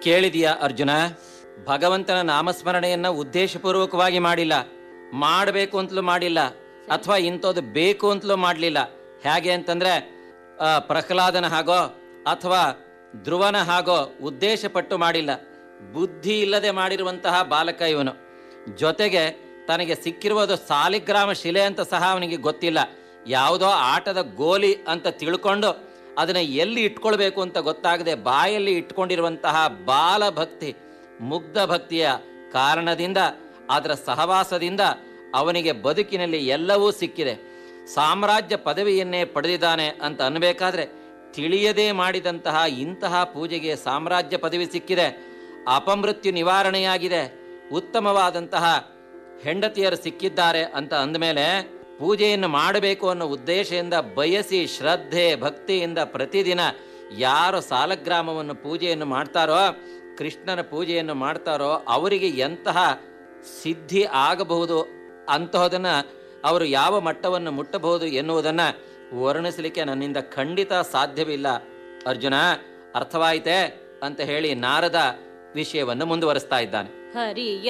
ಕೇಳಿದೀಯ ಅರ್ಜುನ ಭಗವಂತನ ನಾಮಸ್ಮರಣೆಯನ್ನ ಉದ್ದೇಶಪೂರ್ವಕವಾಗಿ ಮಾಡಿಲ್ಲ ಮಾಡಬೇಕು ಅಂತಲೂ ಮಾಡಿಲ್ಲ ಅಥವಾ ಇಂಥದ್ದು ಬೇಕು ಅಂತಲೂ ಮಾಡಲಿಲ್ಲ ಹೇಗೆ ಅಂತಂದ್ರೆ ಆ, ಪ್ರಹ್ಲಾದನ ಹಾಗೋ ಅಥವಾ ಧ್ರುವನ ಹಾಗೋ ಉದ್ದೇಶಪಟ್ಟು ಮಾಡಿಲ್ಲ ಬುದ್ಧಿ ಇಲ್ಲದೆ ಮಾಡಿರುವಂತಹ ಬಾಲಕ ಇವನು ಜೊತೆಗೆ ತನಗೆ ಸಿಕ್ಕಿರುವುದು ಸಾಲಿಗ್ರಾಮ ಶಿಲೆ ಅಂತ ಸಹ ಅವನಿಗೆ ಗೊತ್ತಿಲ್ಲ ಯಾವುದೋ ಆಟದ ಗೋಲಿ ಅಂತ ತಿಳ್ಕೊಂಡು ಅದನ್ನ ಎಲ್ಲಿ ಇಟ್ಕೊಳ್ಬೇಕು ಅಂತ ಗೊತ್ತಾಗದೆ ಬಾಯಲ್ಲಿ ಇಟ್ಕೊಂಡಿರುವಂತಹ ಬಾಲಭಕ್ತಿ ಮುಗ್ಧ ಭಕ್ತಿಯ ಕಾರಣದಿಂದ ಅದರ ಸಹವಾಸದಿಂದ ಅವನಿಗೆ ಬದುಕಿನಲ್ಲಿ ಎಲ್ಲವೂ ಸಿಕ್ಕಿದೆ ಸಾಮ್ರಾಜ್ಯ ಪದವಿಯನ್ನೇ ಪಡೆದಿದ್ದಾನೆ ಅಂತ ಅನ್ಬೇಕಾದ್ರೆ ತಿಳಿಯದೇ ಮಾಡಿದಂತಹ ಇಂತಹ ಪೂಜೆಗೆ ಸಾಮ್ರಾಜ್ಯ ಪದವಿ ಸಿಕ್ಕಿದೆ ಅಪಮೃತ್ಯು ನಿವಾರಣೆಯಾಗಿದೆ ಉತ್ತಮವಾದಂತಹ ಹೆಂಡತಿಯರು ಸಿಕ್ಕಿದ್ದಾರೆ ಅಂತ ಅಂದಮೇಲೆ ಪೂಜೆಯನ್ನು ಮಾಡಬೇಕು ಅನ್ನೋ ಉದ್ದೇಶದಿಂದ ಬಯಸಿ ಶ್ರದ್ಧೆ ಭಕ್ತಿಯಿಂದ ಪ್ರತಿದಿನ ಯಾರು ಸಾಲಗ್ರಾಮವನ್ನು ಪೂಜೆಯನ್ನು ಮಾಡ್ತಾರೋ ಕೃಷ್ಣನ ಪೂಜೆಯನ್ನು ಮಾಡ್ತಾರೋ ಅವರಿಗೆ ಎಂತಹ ಸಿದ್ಧಿ ಆಗಬಹುದು ಅಂತಹದನ್ನ ಅವರು ಯಾವ ಮಟ್ಟವನ್ನು ಮುಟ್ಟಬಹುದು ಎನ್ನುವುದನ್ನ ವರ್ಣಿಸಲಿಕ್ಕೆ ನನ್ನಿಂದ ಖಂಡಿತ ಸಾಧ್ಯವಿಲ್ಲ ಅರ್ಜುನ ಅರ್ಥವಾಯಿತೆ ಅಂತ ಹೇಳಿ ನಾರದ ವಿಷಯವನ್ನು ಮುಂದುವರಿಸ್ತಾ ಇದ್ದಾನೆ ಹರಿಯ